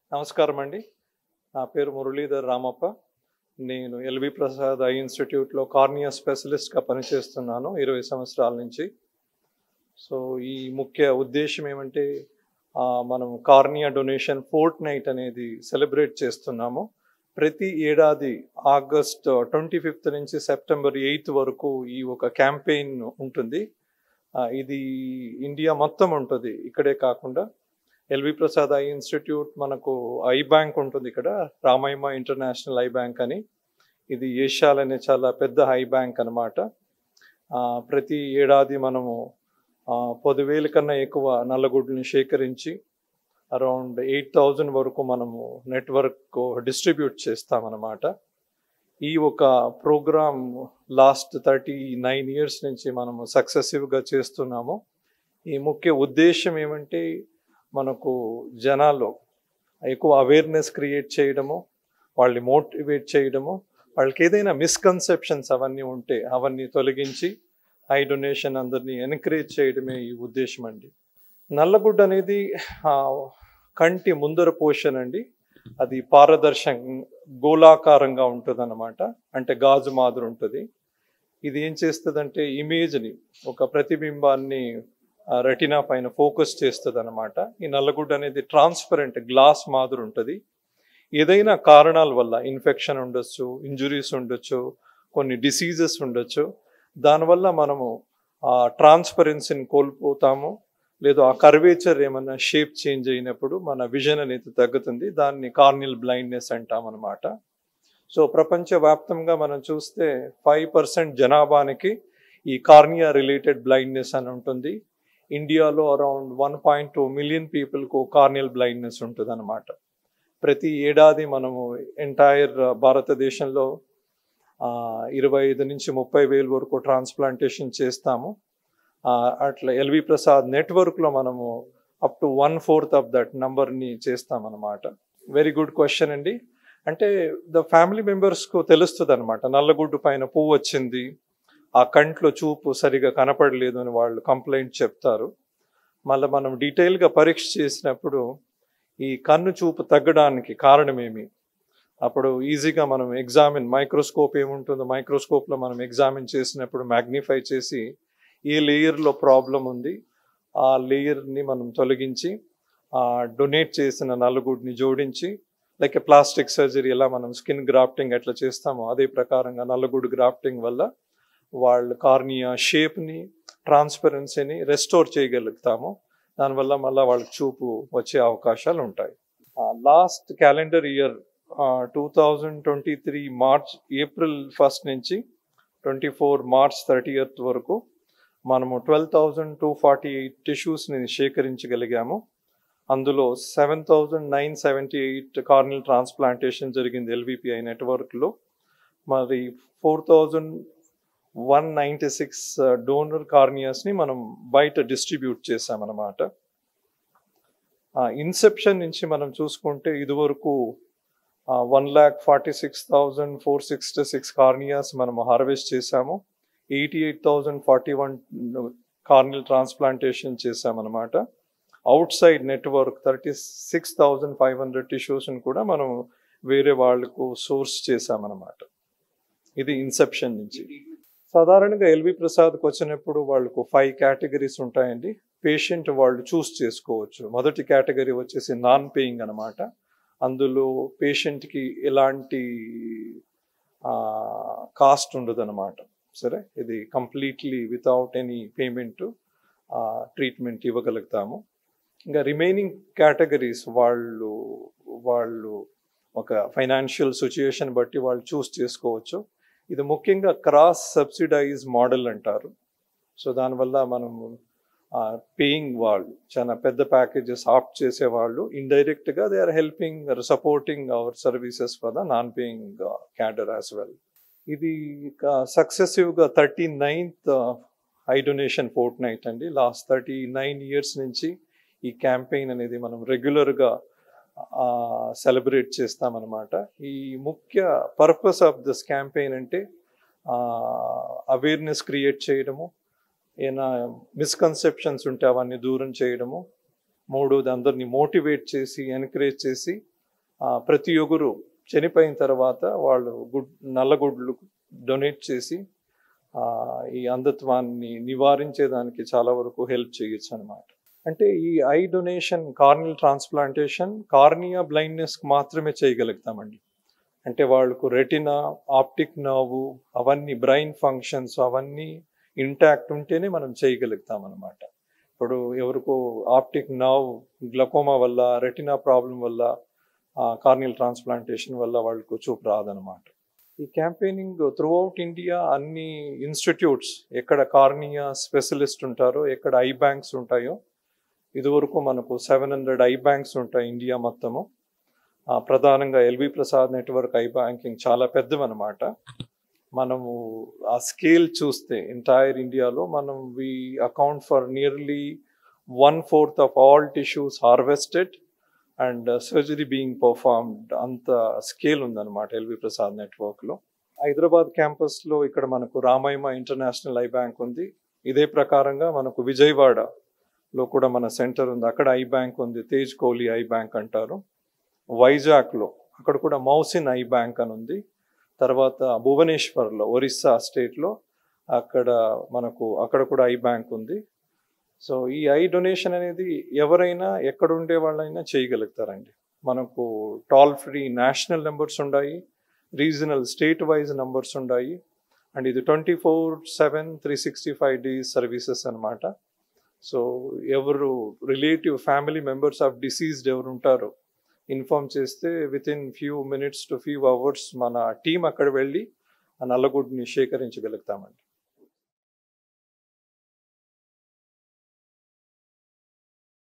నమస్కారం అండి నా పేరు మురళీధర్ రామప్ప నేను ఎల్వి ప్రసాద్ ఐ ఇన్స్టిట్యూట్లో కార్నియా స్పెషలిస్ట్గా పనిచేస్తున్నాను ఇరవై సంవత్సరాల నుంచి సో ఈ ముఖ్య ఉద్దేశం ఏమంటే ఆ, మనం కార్నియా డొనేషన్ ఫోర్ట్ నైట్ అనేది సెలబ్రేట్ చేస్తున్నాము ప్రతి ఏడాది ఆగస్ట్ ట్వంటీ ఫిఫ్త్ నుంచి సెప్టెంబర్ ఎయిత్ వరకు ఈ ఒక క్యాంపెయిన్ ఉంటుంది ఆ, ఇది ఇండియా మొత్తం ఉంటుంది ఇక్కడే కాకుండా ఎల్వి ప్రసాద్ ఐ ఇన్స్టిట్యూట్ మనకు ఐ బ్యాంక్ ఉంటుంది ఇక్కడ రామయ్య ఇంటర్నేషనల్ ఐ బ్యాంక్ అని ఇది ఏషియాలోనే చాలా పెద్ద ఐ బ్యాంక్ అనమాట ప్రతి ఏడాది మనము ఆ, పదివేల కన్నా ఎక్కువ నల్లగుడ్లని సేకరించి అరౌండ్ ఎయిట్ థౌజండ్ వరకు మనము నెట్వర్క్ డిస్ట్రిబ్యూట్ చేస్తామన్నమాట ఈ ఒక program last thirty nine years నుంచి మనము సక్సెసివ్గా చేస్తున్నాము ఈ ముఖ్య ఉద్దేశం ఏమంటే మనకు జనాల్లో ఎక్కువ అవేర్నెస్ క్రియేట్ చేయడము వాళ్ళని మోటివేట్ చేయడము వాళ్ళకి ఏదైనా మిస్కన్సెప్షన్స్ అవన్నీ ఉంటే అవన్నీ తొలగించి ఐ డొనేషన్ అందరినీ ఎంకరేజ్ చేయడమే ఈ ఉద్దేశం అండి నల్లగుడ్డ అనేది ఆ, కంటి ముందర పోషన్ అండి అది పారదర్శక గోళాకారంగా ఉంటుంది అనమాట అంటే గాజు మాదిరి ఉంటుంది ఇది ఏం చేస్తుందంటే ఇమేజ్ని ఒక ప్రతిబింబాన్ని రెటినా పైన ఫోకస్ చేస్తుంది అనమాట ఈ నల్లగుడ్డ అనేది ట్రాన్స్పరెంట్ గ్లాస్ మాదిరి ఉంటుంది ఏదైనా కారణాల వల్ల ఇన్ఫెక్షన్ ఉండొచ్చు ఇంజురీస్ ఉండొచ్చు కొన్ని డిసీజెస్ ఉండొచ్చు దానివల్ల మనము ఆ ట్రాన్స్పరెన్సీని కోల్పోతాము లేదు ఆ కర్వేచర్ ఏమైనా షేప్ చేంజ్ అయినప్పుడు మన విజన్ అనేది తగ్గుతుంది దాన్ని కార్నియల్ బ్లైండ్నెస్ అంటాం అనమాట సో ప్రపంచవ్యాప్తంగా మనం చూస్తే ఫైవ్ పర్సెంట్ జనాభానికి ఈ కార్నియా రిలేటెడ్ బ్లైండ్నెస్ అని ఉంటుంది ఇండియాలో around one point two million పీపుల్కు కార్నియల్ బ్లైండ్నెస్ ఉంటుంది అనమాట ప్రతి ఏడాది మనము ఎంటైర్ భారతదేశంలో ఆ, ఇరవై ఐదు నుంచి ముప్పై వేలు వరకు ట్రాన్స్ప్లాంటేషన్ చేస్తాము ఆ, అట్లా ఎల్వి ప్రసాద్ నెట్వర్క్లో మనము up to one fourth of that నంబర్ని చేస్తామన్నమాట వెరీ గుడ్ క్వశ్చన్ అండి అంటే ద ఫ్యామిలీ మెంబర్స్కు తెలుస్తుంది అనమాట నల్లగుడ్డు పైన పువ్వు వచ్చింది ఆ కంట్లో చూపు సరిగా కనపడలేదు అని వాళ్ళు కంప్లైంట్ చెప్తారు మళ్ళీ మనం డీటెయిల్గా పరీక్ష చేసినప్పుడు ఈ కన్ను చూపు తగ్గడానికి కారణమేమి అప్పుడు ఈజీగా మనం ఎగ్జామిన్ మైక్రోస్కోప్ ఏముంటుందో మైక్రోస్కోప్లో మనం ఎగ్జామిన్ చేసినప్పుడు మ్యాగ్నిఫై చేసి ఏ లేయర్లో ప్రాబ్లం ఉంది ఆ లేయర్ని మనం తొలగించి ఆ డొనేట్ చేసిన నలుగుడిని జోడించి లైక్ ప్లాస్టిక్ సర్జరీ ఎలా మనం స్కిన్ గ్రాఫ్టింగ్ ఎట్లా చేస్తామో అదే ప్రకారంగా నల్లగుడు గ్రాఫ్టింగ్ వల్ల వాళ్ళ కార్నియా షేప్ని ట్రాన్స్పరెన్సీని రెస్టోర్ చేయగలుగుతాము దానివల్ల మళ్ళీ వాళ్ళకి చూపు వచ్చే అవకాశాలు ఉంటాయి last calendar year two thousand twenty three March April first నుంచి ట్వంటీ ఫోర్ మార్చ్ థర్టీయత్ వరకు మనము twelve thousand two forty eight టిష్యూస్ని సేకరించగలిగాము అందులో seven thousand nine seventy eight corneal transplantation జరిగింది ఎల్విపిఐ నెట్వర్క్లో మరి four thousand one ninety six donor కార్నియాస్ని మనం బయట డిస్ట్రిబ్యూట్ చేసామన్నమాట ఇన్సెప్షన్ నుంచి మనం చూసుకుంటే ఇదివరకు one lakh forty six thousand four sixty six corneas మనం హార్వెస్ట్ చేసాము eighty eight thousand forty one corneal transplantation చేసామన్నమాట outside network thirty six thousand five hundred టిష్యూస్ని కూడా మనం వేరే వాళ్ళకు సోర్స్ చేసామన్నమాట ఇది ఇన్సెప్షన్ నుంచి సాధారణంగా ఎల్వి ప్రసాద్కి వచ్చినప్పుడు వాళ్ళకు ఫైవ్ కేటగిరీస్ ఉంటాయండి పేషెంట్ వాళ్ళు చూస్ చేసుకోవచ్చు మొదటి కేటగిరీ వచ్చేసి నాన్ పేయింగ్ అనమాట అందులో పేషెంట్కి ఎలాంటి కాస్ట్ ఉండదు అనమాట సరే ఇది completely without any payment treatment ఇవ్వగలుగుతాము ఇంకా రిమైనింగ్ కేటగిరీస్ వాళ్ళు వాళ్ళు ఒక ఫైనాన్షియల్ సిచ్యుయేషన్ బట్టి వాళ్ళు చూస్ చేసుకోవచ్చు ఇది ముఖ్యంగా క్రాస్ సబ్సిడైజ్ మోడల్ అంటారు సో దానివల్ల మనం పేయింగ్ వాళ్ళు చాలా పెద్ద ప్యాకేజెస్ ఆప్ట్ చేసే వాళ్ళు ఇండైరెక్ట్గా they are helping supporting our services for the non paying cadre as well ఇది సక్సెసివ్గా thirty ninth eye donation fortnight అండి లాస్ట్ థర్టీ నైన్ ఇయర్స్ నుంచి ఈ క్యాంపెయిన్ అనేది మనం రెగ్యులర్గా సెలబ్రేట్ చేస్తామన్నమాట ఈ ముఖ్య పర్పస్ ఆఫ్ దిస్ క్యాంపెయిన్ అంటే అవేర్నెస్ క్రియేట్ చేయడము ఏమైనా మిస్కన్సెప్షన్స్ ఉంటే అవన్నీ దూరం చేయడము మూడోది అందరినీ మోటివేట్ చేసి ఎంకరేజ్ చేసి ఆ, ప్రతి ఒగురు చనిపోయిన తర్వాత వాళ్ళు గుడ్ నల్లగుడ్లు డొనేట్ చేసి ఆ, ఈ అంధత్వాన్ని నివారించేదానికి చాలా వరకు హెల్ప్ చేయొచ్చు అనమాట అంటే ఈ eye donation corneal transplantation cornea బ్లైండ్నెస్కి మాత్రమే చేయగలుగుతామండి అంటే వాళ్ళకు రెటినా ఆప్టిక్ నర్వు అవన్నీ బ్రెయిన్ ఫంక్షన్స్ అవన్నీ ఇంటాక్ట్ ఉంటేనే మనం చేయగలుగుతాం అనమాట ఇప్పుడు ఎవరికో ఆప్టిక్ నర్వ్ గ్లకోమా వల్ల రెటినా ప్రాబ్లం వల్ల కార్నియల్ ట్రాన్స్ప్లాంటేషన్ వల్ల వాళ్ళకు చూపు రాదనమాట ఈ క్యాంపెయినింగ్ త్రూ అవుట్ ఇండియా అన్ని ఇన్స్టిట్యూట్స్ ఎక్కడ కార్నియా స్పెషలిస్ట్ ఉంటారో ఎక్కడ ఐ బ్యాంక్స్ ఉంటాయో ఇదివరకు మనకు సెవెన్ హండ్రెడ్ ఐ బ్యాంక్స్ ఉంటాయి ఇండియా మొత్తము ఆ, ప్రధానంగా L V Prasad network eye banking చాలా పెద్దవన్నమాట మనము ఆ స్కేల్ చూస్తే ఎంటైర్ ఇండియాలో మనం we account for nearly one fourth of all tissues harvested and surgery being performed అంత స్కేల్ ఉందన్నమాట ఎల్వి ప్రసాద్ నెట్వర్క్లో హైదరాబాద్ క్యాంపస్లో ఇక్కడ మనకు రామాయమ ఇంటర్నేషనల్ ఐ బ్యాంక్ ఉంది ఇదే ప్రకారంగా మనకు విజయవాడలో కూడా మన సెంటర్ ఉంది అక్కడ ఐ బ్యాంక్ ఉంది తేజ్ కోహ్లీ ఐ బ్యాంక్ అంటారు వైజాగ్లో అక్కడ కూడా మౌసిన్ ఐ బ్యాంక్ అని ఉంది తర్వాత భువనేశ్వర్లో ఒరిస్సా స్టేట్లో అక్కడ మనకు అక్కడ కూడా ఐ బ్యాంక్ ఉంది సో ఈ ఐ డొనేషన్ అనేది ఎవరైనా ఎక్కడ ఉండే వాళ్ళైనా చేయగలుగుతారండి మనకు టాల్ ఫ్రీ నేషనల్ నెంబర్స్ ఉన్నాయి రీజనల్ స్టేట్ వైజ్ నెంబర్స్ ఉన్నాయి అండ్ ఇది twenty four seven three sixty five days services అనమాట సో ఎవరు relative family members of deceased ఎవరు ఉంటారో ఇన్ఫార్మ్ చేస్తే within few minutes to few hours మన team అక్కడ వెళ్ళి ఆ నల్లగుడ్ని సేకరించగలుగుతామండి